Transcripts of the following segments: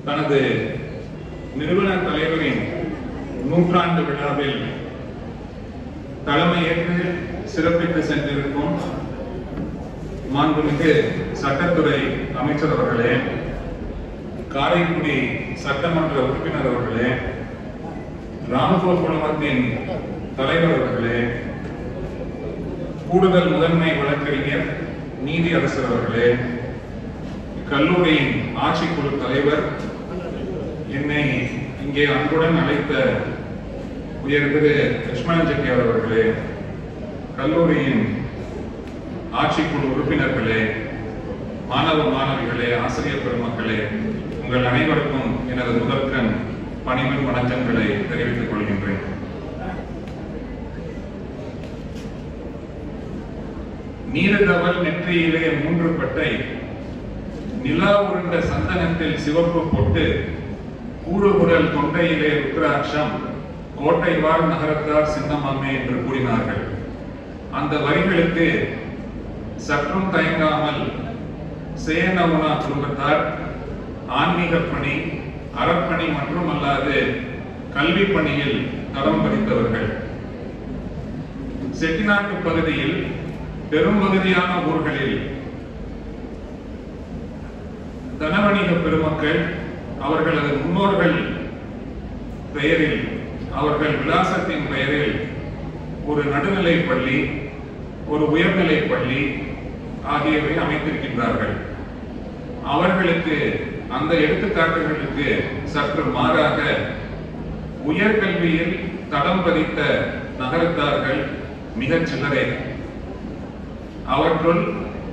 தனது நிறுவன தலைவரின் நூற்றாண்டு விழாவில் தலைமையேற்று சிறப்பித்து சென்றிருக்கும் மாண்புமிகு சட்டத்துறை அமைச்சர் அவர்களே காரைக்குடி சட்டமன்ற உறுப்பினர் அவர்களே ராமகோல் குழுமத்தின் தலைவர் அவர்களே கூடுதல் முதன்மை வழக்கறிஞர் நீதி அரசர் அவர்களே கல்லூரியின் ஆட்சிக்குழு தலைவர் என்னை இங்கே அன்புடன் அழைத்த உயர் திரு லட்சுமணன் செட்டியார் அவர்களே கல்லூரியின் ஆட்சிக்குழு உறுப்பினர்களே மாணவ மாணவிகளே ஆசிரியர் பெருமக்களே உங்கள் அனைவருக்கும் எனது முதற்கண் பணிவின் வணக்கங்களை தெரிவித்துக் கொள்கின்றேன் நீருதவல் நெற்றியிலே மூன்று பட்டை நிலா உருண்ட சந்தனத்தில் சிவப்பு பொட்டு கூடுகுரல் தொண்டையிலே ருத்ராட்சம் கோட்டை வாழ் நகரத்தார் சின்னமாமே என்று கூறினார்கள் அந்த வரிகளுக்கு சற்றும் தயங்காமல் சேனவுனா குடும்பத்தார் ஆன்மீக பணி அறப்பணி மற்றும் அல்லாது கல்வி பணியில் தடம் பதித்தவர்கள் செட்டிநாட்டு பகுதியில் பெரும்பகுதியான ஊர்களில் தனவணிக பெருமக்கள் அவர்களது முன்னோர்கள் பெயரில் அவர்கள் விலாசத்தின் பெயரில் ஒரு நடுநிலை பள்ளி ஒரு உயர்நிலை பள்ளி ஆகியவை அமைத்திருக்கின்றார்கள் அவர்களுக்கு அந்த எடுத்துக்காட்டுகளுக்கு சற்று மாறாக உயர்கல்வியில் தடம் பதித்த நகரத்தார்கள் மிகச் சிலரே அவற்றுள்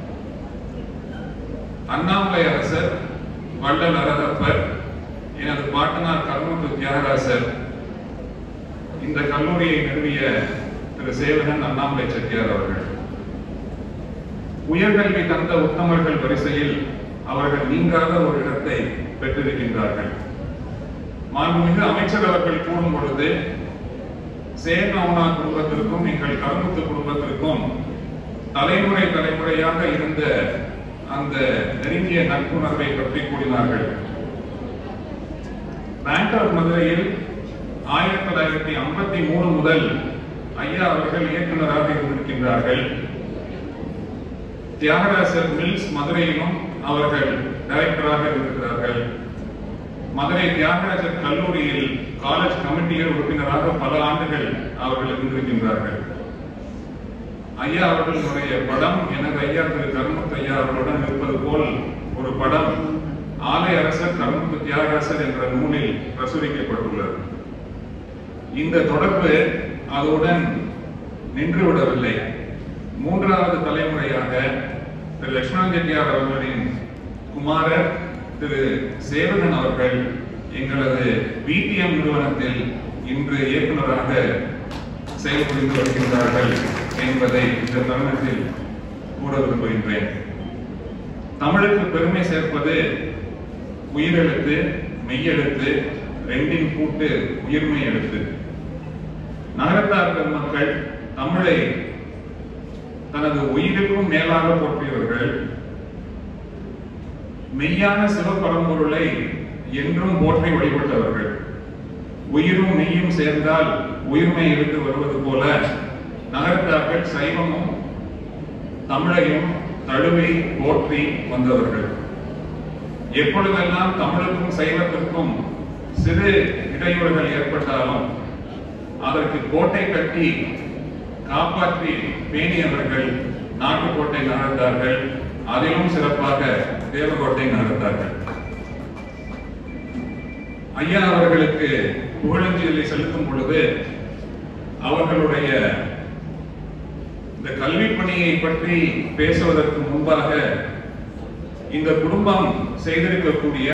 அண்ணாமலை அரசர் வள்ளல் அரகப்பர் எனது பாட்டனார் கருமுத்து தியாகராசர் இந்த கல்லூரியை நிறுவிய திரு சேவகன் அண்ணாமலை செட்டியார் அவர்கள் உயர்கல்வி தந்த உத்தமர்கள் வரிசையில் அவர்கள் நீங்காத ஒரு இடத்தை பெற்றிருக்கின்றார்கள் மாண்புமிகு அமைச்சர் அவர்கள் கூறும் பொழுது சேனவுனா குடும்பத்திற்கும் எங்கள் கருமுத்து குடும்பத்திற்கும் தலைமுறை தலைமுறையாக இருந்த அந்த நெருங்கிய நட்புணர்வை பற்றி கூறினார்கள் பேங்க் ஆஃப் மதுரையில் ஆயிரத்தி தொள்ளாயிரத்தி ஐம்பத்தி மூணு முதல் ஐயா அவர்கள் இயக்குநராக இருந்திருக்கின்றார்கள் தியாகராசர் மில்ஸ் மதுரையிலும் அவர்கள் டைரக்டராக இருக்கிறார்கள் மதுரை தியாகராஜர் கல்லூரியில் காலேஜ் கமிட்டியில் உறுப்பினராக பல ஆண்டுகள் அவர்கள் இருந்திருக்கின்றார்கள் ஐயா அவர்களுடைய படம் எனது ஐயா திரு கருமுத்து ஐயா அவர்களுடன் இருப்பது போல் ஒரு படம் ஆலை அரசர் கருமுத்து தியாகராசர் என்ற நூலில் பிரசுரிக்கப்பட்டுள்ளது இந்த தொடர்பு அதனுடன் நின்றுவிடவில்லை மூன்றாவது தலைமுறையாக திரு லட்சுமணன் செட்டியார் அவர்களின் குமாரர் திரு சேவகன் அவர்கள் எங்களது பிடிஎம் நிறுவனத்தில் இன்று இயக்குநராக செயல்புரிந்து வருகின்றார்கள் என்பதை இந்த தருணத்தில் கூற விரும்புகின்றேன் தமிழுக்கு பெருமை சேர்ப்பது உயிரெழுத்து மெய்யெழுத்து ரெண்டின் கூட்டு உயிர்மை எழுத்து நகரத்தார் பெருமக்கள் தமிழை தனது உயிருக்கும் மேலாக போற்றியவர்கள் மெய்யான சிவபரம்பொருளை என்றும் போற்றி வழிபட்டவர்கள் உயிரும் மெய்யும் சேர்ந்தால் உயிர்மை எடுத்து வருவது போல நகரத்தார்கள் சைவமும் தமிழையும் தழுவி போற்றி வந்தவர்கள் எப்பொழுதெல்லாம் தமிழுக்கும் சைவத்திற்கும் சிறு இடையூறுகள் ஏற்பட்டாலும் அதற்கு கோட்டை கட்டி காப்பாற்றி பேணியவர்கள் நாட்டுக்கோட்டை நகர்ந்தார்கள் அதிலும் சிறப்பாக தேவகோட்டை நகர்ந்தார்கள் ஐயா அவர்களுக்கு புகழஞ்சலி செலுத்தும் பொழுது அவர்களுடைய இந்த கல்வி பணியை பற்றி பேசுவதற்கு முன்பாக இந்த குடும்பம் செய்திருக்கக்கூடிய